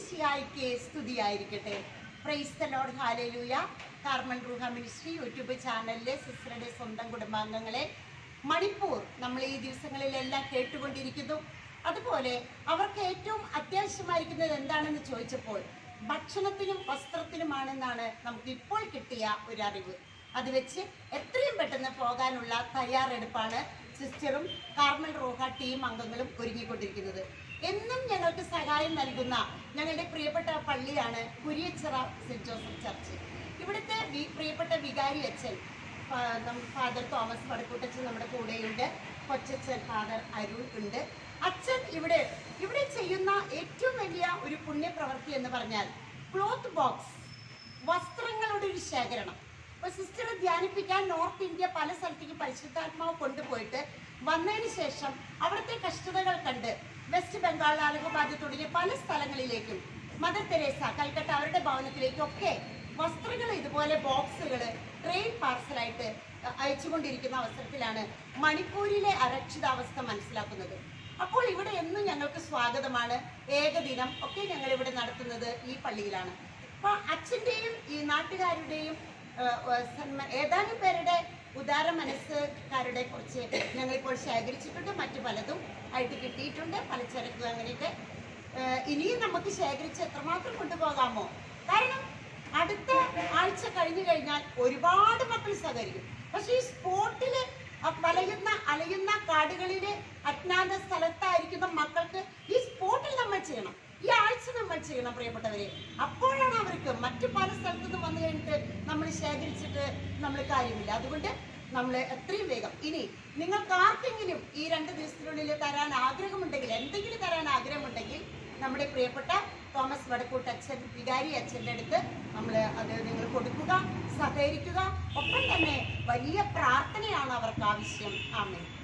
ഈശോമിശിഹായിക്ക് സ്തുതിയായിരിക്കട്ടെ praise the lord hallelujah Carmel റൂഹ ministry YouTube ചാനലിലെ സിസ്റ്ററുടെ സ്വന്തം കുടുംബാംഗങ്ങളെ മണിപ്പൂർ നമ്മൾ ഈ ദിവസങ്ങളിലെല്ലാം കേട്ടുകൊണ്ടിരിക്കുന്നു അതുപോലെ അവർക്ക് ഏറ്റവും അത്യാവശ്യമായിരിക്കുന്നത് എന്താണെന്ന് ചോദിച്ചപ്പോൾ ഭക്ഷണത്തിനും വസ്ത്രത്തിനുമാണെന്നാണ് നമുക്ക് ഇപ്പോൾ കിട്ടിയ ഒരു അറിവ് അത് വെച്ച് എത്രയും പെട്ടെന്ന് പോകാനുള്ള തയ്യാറെടുപ്പാണ് സിസ്റ്ററും കാർമൽ റോഹ ടീം അംഗങ്ങളും ഒരുങ്ങിക്കൊണ്ടിരിക്കുന്നത് എന്നും ഞങ്ങൾക്ക് സഹായം നൽകുന്ന ഞങ്ങളുടെ പ്രിയപ്പെട്ട പള്ളിയാണ് കുരിയച്ചിറ സെന്റ് ജോസഫ് ചർച്ച് ഇവിടുത്തെ വി- പ്രിയപ്പെട്ട വികാരി അച്ഛൻ ഫാ- നം- ഫാദർ തോമസ് വടക്കൂട്ടച്ചൻ നമ്മുടെ കൂടെയുണ്ട് കൊച്ചച്ഛൻ ഫാദർ അരുൺ ഉണ്ട് അച്ഛൻ ഇവിടെ ഇവിടെ ചെയ്യുന്ന ഏറ്റവും വലിയ ഒരു പുണ്യപ്രവൃത്തി എന്ന് പറഞ്ഞാൽ ക്ലോത്ത് ബോക്സ് വസ്ത്രങ്ങളുടെ ഒരു ശേഖരണം ഇപ്പൊ സിസ്റ്ററെ ധ്യാനിപ്പിക്കാൻ നോർത്ത് ഇന്ത്യ പല സ്ഥലത്തേക്ക് പരിശുദ്ധാത്മാവ് കൊണ്ടുപോയിട്ട് വന്നതിന് ശേഷം അവിടുത്തെ കഷ്ടതകൾ കണ്ട് വെസ്റ്റ് ബംഗാൾ അലഹബാദ് തുടങ്ങിയ പല സ്ഥലങ്ങളിലേക്കും മദർ തെരേസ കൽക്കട്ട അവരുടെ ഭവനത്തിലേക്കും ഒക്കെ വസ്ത്രങ്ങൾ ഇതുപോലെ ബോക്സുകൾ ട്രെയിൻ പാർസലായിട്ട് അയച്ചുകൊണ്ടിരിക്കുന്ന അവസരത്തിലാണ് മണിപ്പൂരിലെ അരക്ഷിതാവസ്ഥ മനസ്സിലാക്കുന്നത് അപ്പോൾ ഇവിടെ എന്നും ഞങ്ങൾക്ക് സ്വാഗതമാണ് ഏകദിനം ഒക്കെ ഞങ്ങൾ ഇവിടെ നടത്തുന്നത് ഈ പള്ളിയിലാണ് അപ്പൊ അച്ഛന്റെയും ഈ നാട്ടുകാരുടെയും ഏഹ്, ഏഹ്, സന്മ- ഏതാനും പേരുടെ ഉദാര മനസ്സുകാരുടെ കുറച്ച് ഞങ്ങളിപ്പോൾ ശേഖരിച്ചിട്ടുണ്ട് മറ്റു പലതും ആയിട്ട് കിട്ടിയിട്ടുണ്ട് പലചരക്ക് അങ്ങനെയൊക്കെ ഏഹ്, ഇനിയും നമുക്ക് ശേഖരിച്ച് എത്രമാത്രം കൊണ്ടുപോകാമോ കാരണം അടുത്ത ആഴ്ച കഴിഞ്ഞു കഴിഞ്ഞാൽ ഒരുപാട് മക്കൾ സഹകരിക്കും പക്ഷെ ഈ സ്പോട്ടില് വലയുന്ന അലയുന്ന കാടുകളിലെ അജ്ഞാത സ്ഥലത്തായിരിക്കുന്ന മക്കൾക്ക് ഈ സ്പോട്ടിൽ നമ്മൾ ചെയ്യണം ഈ ആഴ്ച നമ്മൾ ചെയ്യണം പ്രിയപ്പെട്ടവരെ അപ്പോഴാണ് അവർക്ക് മറ്റു പല സ്ഥലത്തു നിന്ന് വന്നു കഴിഞ്ഞിട്ട് നമ്മൾ ശേഖരിച്ചിട്ട് നമ്മൾ കാര്യമില്ല അതുകൊണ്ട് നമ്മൾ എത്രയും വേഗം ഇനി നിങ്ങൾക്ക് ആർക്കെങ്കിലും ഈ രണ്ട് ദിവസത്തിനുള്ളിൽ തരാൻ ആഗ്രഹമുണ്ടെങ്കിൽ എന്തെങ്കിലും തരാൻ ആഗ്രഹമുണ്ടെങ്കിൽ നമ്മുടെ പ്രിയപ്പെട്ട തോമസ് വടക്കൂട്ട് അച്ഛൻ വികാരി അച്ഛൻ്റെ അടുത്ത് നമ്മൾ അത് നിങ്ങൾ കൊടുക്കുക സഹകരിക്കുക ഒപ്പം തന്നെ വലിയ പ്രാർത്ഥനയാണ് അവർക്ക് ആവശ്യം ആമേ